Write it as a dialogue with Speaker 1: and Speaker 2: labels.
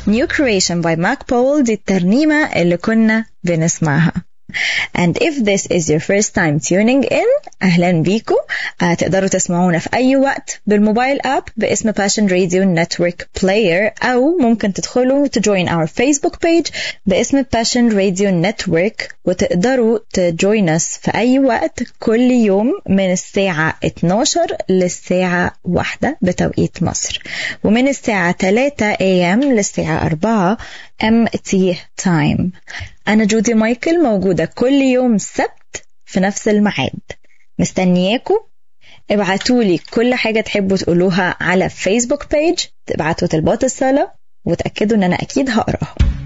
Speaker 1: New Creation by Mac Powell دي الترنيمة اللي كنا بنسمعها And if this is your first time tuning in أهلا بيكم آه تقدروا تسمعونا في أي وقت بالموبايل أب باسم Passion Radio Network Player أو ممكن تدخلوا تجوين our Facebook page باسم Passion Radio Network وتقدروا تجوين us في أي وقت كل يوم من الساعة 12 للساعة 1 بتوقيت مصر ومن الساعة 3 AM للساعة 4 MT Time أنا جودي مايكل موجودة كل يوم سبت في نفس الميعاد مستنياكم ابعتولي كل حاجة تحبوا تقولوها على فيسبوك بيج تبعتوا طلبات الصلاة وتأكدوا إن أنا أكيد هقراها